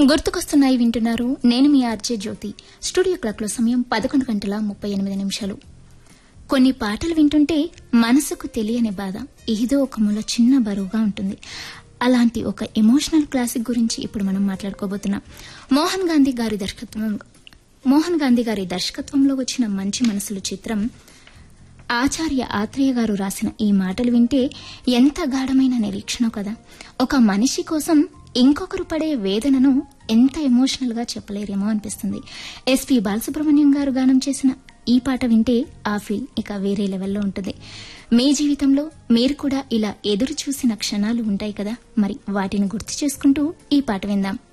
గుర్తుకొస్తున్నాయి వింటున్నారు నేను మీ ఆర్జే జ్యోతి స్టూడియో క్లాక్ లో సమయం పదకొండు గంటల ముప్పై ఎనిమిది నిమిషాలు కొన్ని పాటలు వింటుంటే మనసుకు తెలియని బాధ ఏదో ఒక మూల చిన్న బరువుగా ఉంటుంది అలాంటి ఒక ఎమోషనల్ క్లాసిక్ గురించి ఇప్పుడు మనం మాట్లాడుకోబోతున్నాం మోహన్ గాంధీ గారి దర్శకత్వం మోహన్ గాంధీ గారి దర్శకత్వంలో వచ్చిన మంచి మనసులు చిత్రం ఆచార్య ఆత్రేయ గారు రాసిన ఈ మాటలు వింటే ఎంత గాఢమైన నిరీక్షణ కదా ఒక మనిషి కోసం ఇంకొకరు పడే వేదనను ఎంత ఎమోషనల్ గా చెప్పలేరేమో అనిపిస్తుంది ఎస్పి బాలసుబ్రహ్మణ్యం గారు గానం చేసిన ఈ పాట వింటే ఆ ఫీల్ ఇక వేరే లెవెల్లో ఉంటుంది మీ జీవితంలో మీరు కూడా ఇలా ఎదురు చూసిన క్షణాలు ఉంటాయి కదా మరి వాటిని గుర్తు చేసుకుంటూ ఈ పాట విందాం